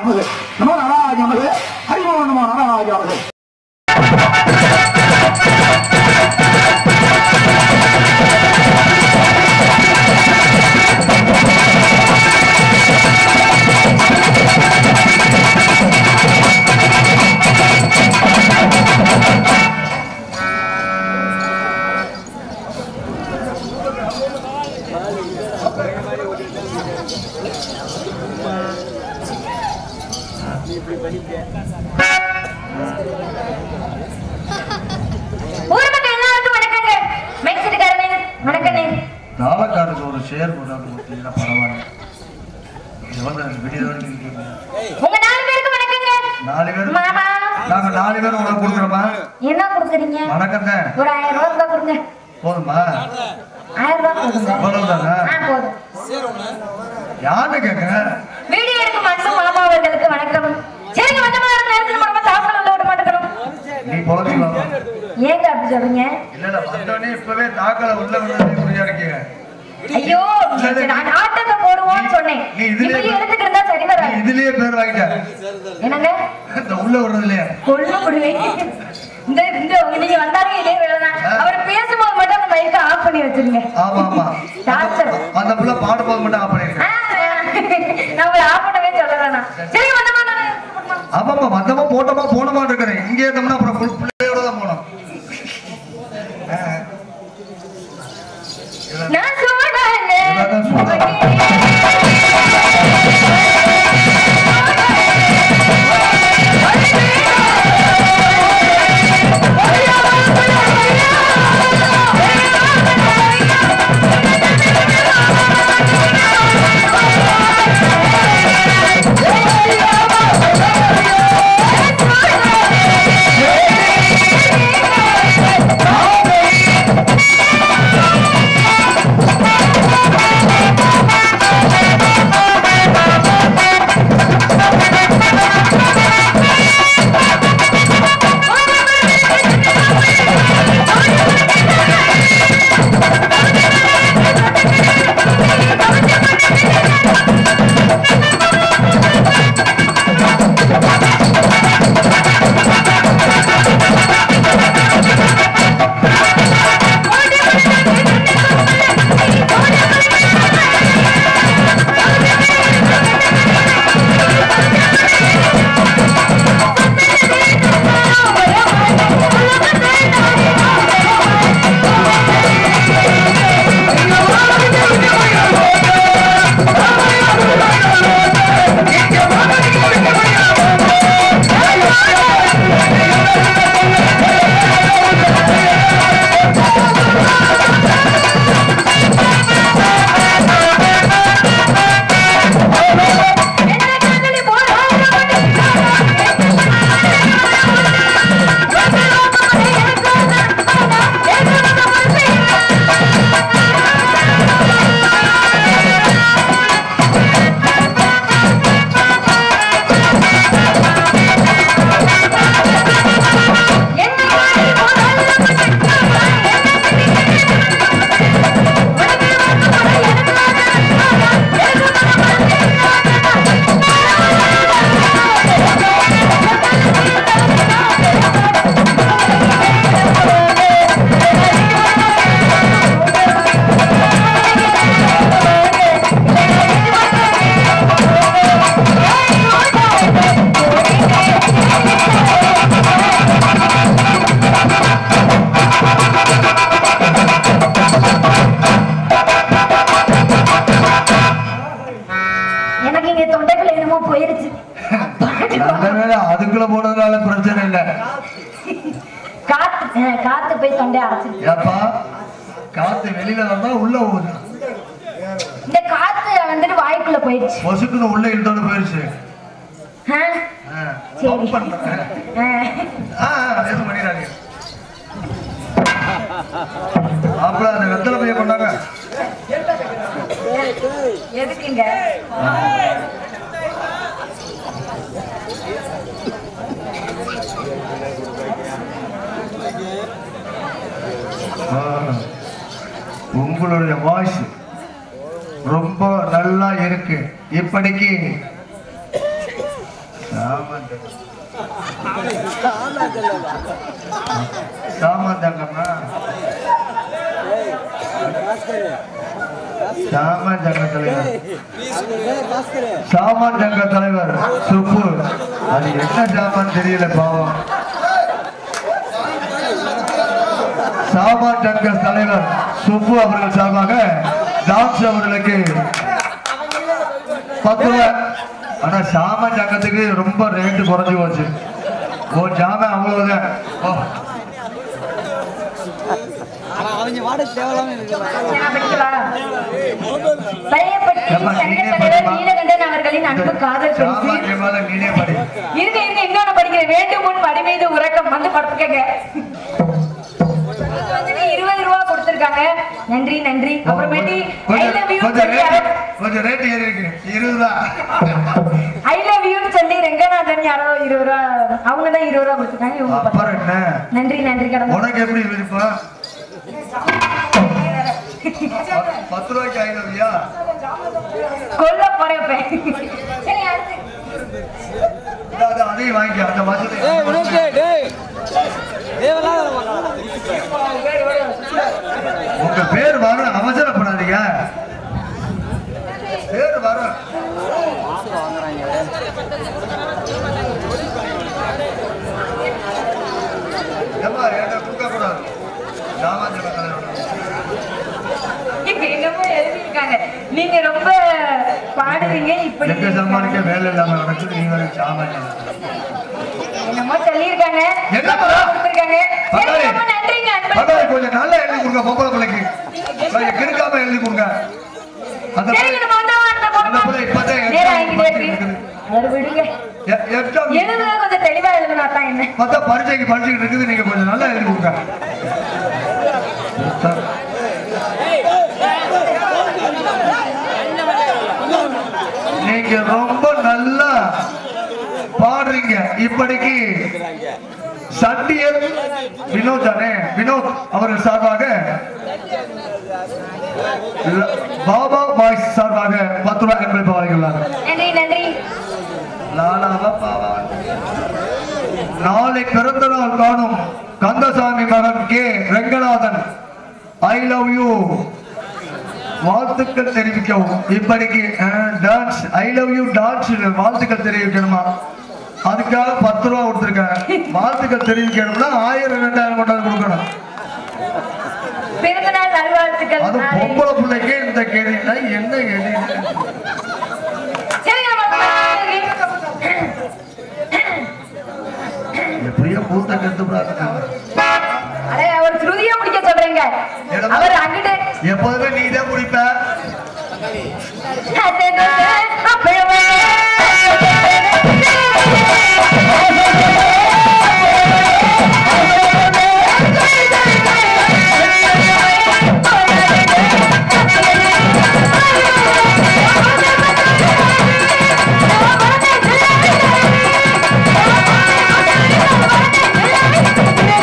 நமது நம நாராஜ நமது ஹரிமோ நம நாராஜ நமது ஊர் மக்கள் எல்லாருக்கும் வணக்கங்க மைக்ஸிட்டுக்காரனே வணக்கண்ணே தாளக்காரருக்கு ஒரு ஷேர் போட்டாலும் கொடுத்தீங்கன்னா பரவாயில்ல எவ்வளோ விடிய வரைக்கும் இருக்கீங்க உங்க நாலு பேருக்கு வணக்கங்க நாலு பேர் மாமா நாங்க நாலு பேர் உனக்கு கொடுக்குறோமா என்ன கொடுக்குறீங்க வணக்கம் தான் ஒரு ஆயிரம் ரூபாய் இருந்தா கொடுங்க போதுமா ஆயிரம் ரூபாய் கொடுங்க அவ்வளவுதானா ஆ போதும் யாருன்னு கேட்க வீடியோ எடுக்கும் அன்பு மாமா அவர்களுக்கு வணக்கம் சரிங்க வந்த மாதிரி நேரத்தில் மாமா சாப்பிட உள்ள விட மாட்டேக்கணும் நீ பொழச்சிக்கலாம் ஏங்க அப்படி சொல்றீங்க இல்ல இல்ல வந்தோடனே இப்பவே தாக்கல உள்ள விழுந்து புரியா இருக்கீங்க ஐயோ சரி, நான் ஆட்டத்தை போடுவோம்னு சொன்னேன் நீ இதுலயே- இப்படி எடுத்துக்கிட்டு இருந்தா சரி நீ வராது இதுலயே பேர் வாங்கிட்ட என்னங்க இந்த உள்ள விடுறதுலயே கொள்ள முடியும் இந்த இந்த நீங்க வந்தாலும் இதே வேலைதான் அவர் பேசும்போது மட்டும் அந்த மைக்க ஆஃப் பண்ணி வச்சிருங்க ஆமா ஆமா டார்ச்சர் அந்த புள்ள பாடும்போது மட்டும் ஆஃப் பண்ணிருக்கேன் நம்ம ஆஃப் பண்ணவே சொல்ல வேணாம் சரி வந்தமா நான் ஆமாம்மா வந்தமா போட்டோமா போனமா இருக்கிறேன் இங்கே இருந்தோம்னா அப்புறம் ஃபுல் பிள்ளையோட தான் போனோம் ஆ. நான் சோடானே இவதான் சோடா. எனக்கு இங்க தொண்டைக்குள்ள என்னமோ போயிருச்சு நல்ல வேளை அதுக்குள்ள போனதுனால பிரச்சனை இல்லை காத்து அஹ், காத்து போய் தொண்டை அடைச்சிருச்சு ஏப்பா காத்து வெளியில வந்தா உள்ள போகுது இந்த காத்து வந்துட்டு வாய்க்குள்ள போயிருச்சு பொசுக்குன்னு உள்ள இழுத்தோடு போயிருச்சு ஆ? ஆ, சரி off பண்றேன். ஆ. ஆ, ஆ, எதுவும் பண்ணிடாதீங்க மாப்பிள்ள அந்த வெத்தலை பைய கொண்டாங்க எதுக்குங்க ஆ, உங்களுடைய வாய்ஸ் ரொம்ப நல்லா இருக்கு இப்படிக்கு சாமான்தாங்கம்மா சாமான் சங்க தலைவர் சாமான் சங்க தலைவர் சுப்பு அது என்ன சாமான் தெரியல பாவம் சாமான் சங்க தலைவர் சுப்பு அவர்கள் சார்பாக டான்ஸ் அவர்களுக்கு பத்து ரூபாய் ஆனா சாமான் சங்கத்துக்கு ரொம்ப ரேட்டு குறைஞ்சு போச்சு ஓ ஜாமான் அவ்வளவுதான் ஓ ஆனா அவங்க வாட தேவையில்லாம இருக்கு நான் படிக்கலாம். பழையப்பட்டி ஏம்மா, நீனே சங்க தலைவர் படிம்மா. நீலகண்டன் அவர்களின் அன்பு காதல் பரிசு சாமான் கேமால நீனே படி இருங்க இருங்க இன்னொன்னு படிக்கிறேன் வேண்டும் முன் மடி மீது உறக்கம் வந்து படுத்துக்கங்க இது வந்துட்டு இருபது ரூபா கொடுத்திருக்காங்க நன்றி நன்றி அப்புறமேட்டி ஐ கொஞ்சம் லவ் யூ கொஞ்சம் சொல்லி ரேட் கொஞ்சம் ரேட் ஏறி இருக்கு இருபது ரூபா ஐ லவ் யூன்னு சொல்லி ரெங்கநாதன் யாரோ இருபது ரூபா அவங்க தான் இருபது ரூபா கொடுத்திருக்காங்க இவங்க பத்து அப்புறம் என்ன நன்றி நன்றி கடவுள் உனக்கு எப்படி விருப்பம் பத்து- பத்து ரூபாய்க்கு ஐநூறுயா கொல்ல போறேன் சரி அடுத்து அது அதையும் வாங்கிக்க அந்த வசதி டேய் வினோத் டேய் தேவையில்லாத வேலை பண்ணாத. உங்க பேர் வரும் அவசரப்படாதீங்க பேர் வரும் ஏம்மா என்ன கொடுக்க கூடாது ராமாஞ்சல தலைவர் இங்க என்னமோ எழுதியிருக்காங்க நீங்க ரொம்ப பாடுவீங்க இப்படி எங்க சம்மானிக்க வேலை இல்லாம நடக்குது நீ வேற சாமான் என்னமோ சொல்லியிருக்காங்க என்ன பா? கொடுத்திருக்காங்க சரி, பங்காளி. ரொம்ப நன்றிங்க அன்பு பரவாயில்ல, கொஞ்சம் நல்லா எழுதி கொடுங்க பொம்பளை பிள்ளைக்கு கொஞ்சம் கிறுக்காம எழுதி கொடுங்க அந்த சரிங்க பிள்ளை- நம்ம வந்தா அடுத்த அந்த போறோம் பிள்ளை இப்பதான் நேரா exam ஆகிட்டே இருக்கு படிச்சுட்டு அது விடுங்க எ- exam எழுதுனா கொஞ்சம் தெளிவா எழுதுனா தான் என்ன பார்த்தா பரீட்சைக்கு படிச்சுக்கிட்டு இருக்குது நீங்க கொஞ்சம் நல்லா எழுதி கொடுங்க சார். நீங்க ரொம்ப நல்லா பாடுறீங்க இப்படிக்கு சண்டியர் வினோத் தானே வினோத் அவர்கள் சார்பாக ல- பாபா பாய்ஸ் சார்பாக பத்து ரூபாய் என்பதை வழங்கியுள்ளார் நன்றி நன்றி லாலாவா பாவா நாளை பிறந்த நாள் காணும் கந்தசாமி மகன் K Renganathan I love you வாழ்த்துக்கள் தெரிவிக்கவும் இப்படிக்கு dance I love you dance வாழ்த்துக்கள் தெரிவிக்கணுமா அதுக்காக பத்து ரூபா கொடுத்துருக்கேன் வாழ்த்துக்கள் தெரிவிக்கணும்னா ஆயிரம் ரெண்டாயிரம் கொண்டாந்து கொடுக்கணும் பிறந்த நாள் நல்வாழ்த்துக்கள் அது நாளை. பொம்பளை பிள்ளைக்கே இந்த கேள்வினா என்ன கேள்வி சரி நம்ம எப்படியோ பூத்த கெடுத்து அடே அவர் ஸ்ருதியை முடிக்க சொல்றேங்க என்னம்மா? அவர் அங்கிட்டு எப்போதுமே நீ தான் குடிப்ப Thank you.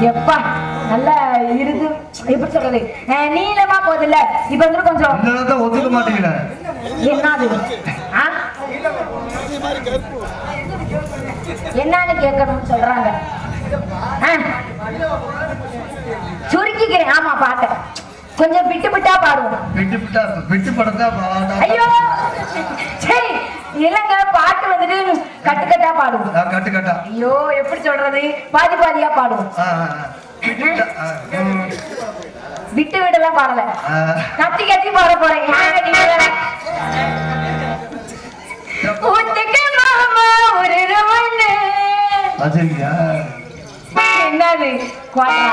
எப்பா நல்லா இருந்து எப்படி சொல்றது அஹ், நீளமா போகுதுல்ல இப்ப வந்து கொஞ்சம் இல்லைன்னா தான் ஒத்துக்க மாட்டீங்களே என்னது ஆ? என்னன்னு கேட்கணும்னு சொல்றாங்க ஆ. சுருக்கிக்கிறேன் ஆமா பாட்டேன் கொஞ்சம் விட்டு விட்டா பாடுவோம் வெட்டி விட்டா வெட்டி படத்தா பாடா ஐயோ சரி இல்லைங்க பாட்டு வந்துட்டு கட்டு கட்டா பாடுவோம் கட்டு கட்டா ஐயோ எப்படி சொல்றது பாதி பாதியா பாடுவோம் ஆ, ஆ, ஆ. வெட்டி விட்டா, ஆ, ம், விட்டு விடலாம் பாடல ஆ. கத்தி கத்தி பாட போறேன் ஏங்க நீங்க வேற? ஒத்துக்க மாமா ஒரு ரவண்ணு. அஜய்யா என்னது குவாட்டா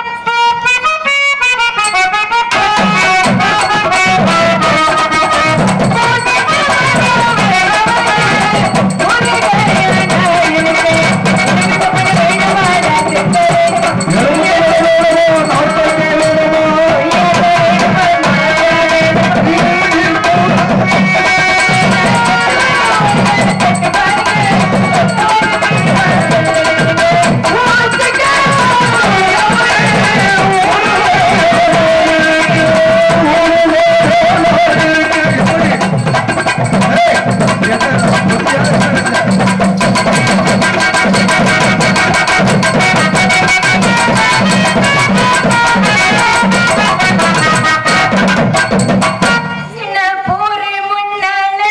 சின்ன பூரி முன்னால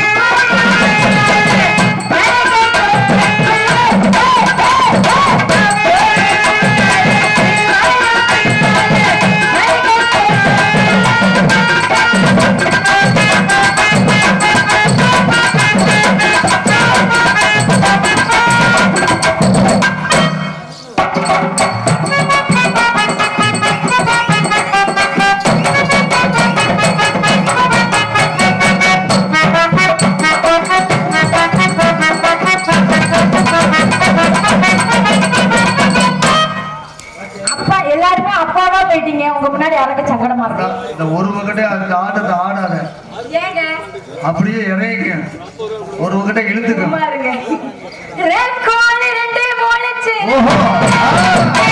அப்பா எல்லாருமே அப்பாவா போயிட்டீங்க உங்க முன்னாடி அரக்க சங்கடமா இருக்கு இந்த ஒரு வகட்டே அந்த ஆட்டத்தை ஆடாத ஏங்க அப்படியே இறங்கிக்க ஒரு வகட்டை இழுத்துக்க சும்மா இருங்க ரெட் கோல் ரெண்டு மூளைச்சு ஓஹோ ஆ,